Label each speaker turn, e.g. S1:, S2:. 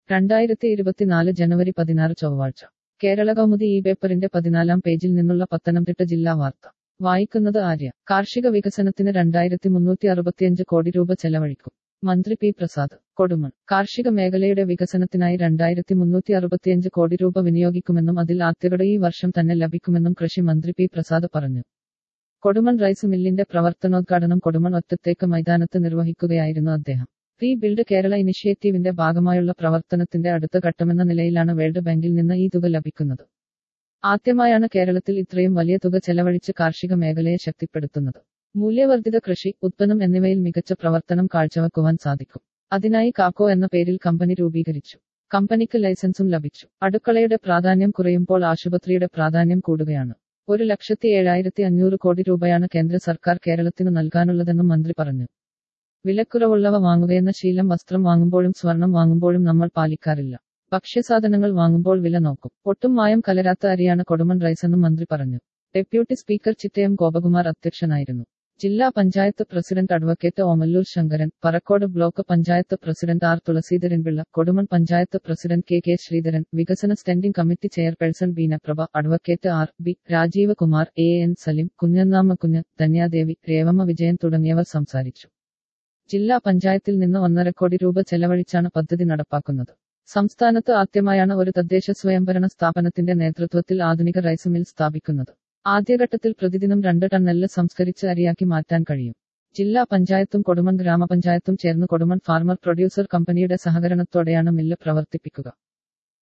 S1: രണ്ടായിരത്തി ഇരുപത്തിനാല് ജനുവരി പതിനാറ് ചൊവ്വാഴ്ച കേരള കൗമുദി ഈ പേപ്പറിന്റെ പതിനാലാം പേജിൽ നിന്നുള്ള പത്തനംതിട്ട ജില്ലാ വാർത്ത വായിക്കുന്നത് ആര്യ കാർഷിക വികസനത്തിന് രണ്ടായിരത്തി മുന്നൂറ്റി അറുപത്തിയഞ്ച് കോടി രൂപ ചെലവഴിക്കും മന്ത്രി പി പ്രസാദ് കൊടുമൺ കാർഷിക മേഖലയുടെ വികസനത്തിനായി രണ്ടായിരത്തി മുന്നൂറ്റി അറുപത്തിയഞ്ച് കോടി രൂപ വിനിയോഗിക്കുമെന്നും അതിൽ ആദ്യഗഡു ഈ വർഷം തന്നെ ലഭിക്കുമെന്നും കൃഷി മന്ത്രി പി പ്രസാദ് പറഞ്ഞു കൊടുമൺ റൈസ് മില്ലിന്റെ പ്രവർത്തനോദ്ഘാടനം കൊടുമൺ ഒറ്റത്തേക്ക് മൈതാനത്ത് നിർവഹിക്കുകയായിരുന്നു അദ്ദേഹം റീ ബിൽഡ് കേരള ഇനിഷ്യേറ്റീവിന്റെ ഭാഗമായുള്ള പ്രവർത്തനത്തിന്റെ അടുത്ത ഘട്ടമെന്ന നിലയിലാണ് വേൾഡ് ബാങ്കിൽ നിന്ന് ഈ തുക ലഭിക്കുന്നത് ആദ്യമായാണ് കേരളത്തിൽ ഇത്രയും വലിയ തുക ചെലവഴിച്ച് കാർഷിക മേഖലയെ ശക്തിപ്പെടുത്തുന്നത് മൂല്യവർദ്ധിത കൃഷി ഉത്പന്നം എന്നിവയിൽ മികച്ച പ്രവർത്തനം കാഴ്ചവെക്കുവാൻ സാധിക്കും അതിനായി കാക്കോ എന്ന പേരിൽ കമ്പനി രൂപീകരിച്ചു കമ്പനിക്ക് ലൈസൻസും ലഭിച്ചു അടുക്കളയുടെ പ്രാധാന്യം കുറയുമ്പോൾ ആശുപത്രിയുടെ പ്രാധാന്യം കൂടുകയാണ് ഒരു ലക്ഷത്തി ഏഴായിരത്തി അഞ്ഞൂറ് കോടി രൂപയാണ് കേന്ദ്ര സർക്കാർ കേരളത്തിന് നൽകാനുള്ളതെന്നും മന്ത്രി പറഞ്ഞു വിലക്കുറവുള്ളവ വാങ്ങുകയെന്ന ശീലം വസ്ത്രം വാങ്ങുമ്പോഴും സ്വർണം വാങ്ങുമ്പോഴും നമ്മൾ പാലിക്കാറില്ല ഭക്ഷ്യസാധനങ്ങൾ വാങ്ങുമ്പോൾ വില നോക്കും ഒട്ടും മായം കലരാത്ത അരിയാണ് കൊടുമൺ റൈസെന്നും മന്ത്രി പറഞ്ഞു ഡെപ്യൂട്ടി സ്പീക്കർ ചിറ്റയം ഗോപകുമാർ അധ്യക്ഷനായിരുന്നു ജില്ലാ panchayat president advocate Omallur Sankaran Parakkode block panchayat president R Thulaseedharanpillai Kodumon panchayat president K K Sreedharan വികസന standing committee chairperson Beenaprabha advocate R B Rajeev Kumar A N Salim Kunjannamma Kunju Dhanyadevi Revamma Vijayan തുടങ്ങിയവർ സംസാരിച്ചു ജില്ലാ പഞ്ചായത്തിൽ നിന്ന് ഒന്നര കോടി രൂപ ചെലവഴിച്ചാണ് പദ്ധതി നടപ്പാക്കുന്നത് സംസ്ഥാനത്ത് ആദ്യമായാണ് ഒരു തദ്ദേശ സ്വയംഭരണ സ്ഥാപനത്തിന്റെ നേതൃത്വത്തിൽ ആധുനിക റൈസ് മിൽ സ്ഥാപിക്കുന്നത് ആദ്യഘട്ടത്തിൽ പ്രതിദിനം രണ്ട് ടൺ നെല്ല് സംസ്കരിച്ച് അരിയാക്കി മാറ്റാൻ കഴിയും ജില്ലാ പഞ്ചായത്തും കൊടുമൺ ഗ്രാമപഞ്ചായത്തും ചേർന്ന് കൊടുമൺ ഫാർമർ പ്രൊഡ്യൂസർ കമ്പനിയുടെ സഹകരണത്തോടെയാണ് മില്ല് പ്രവർത്തിപ്പിക്കുക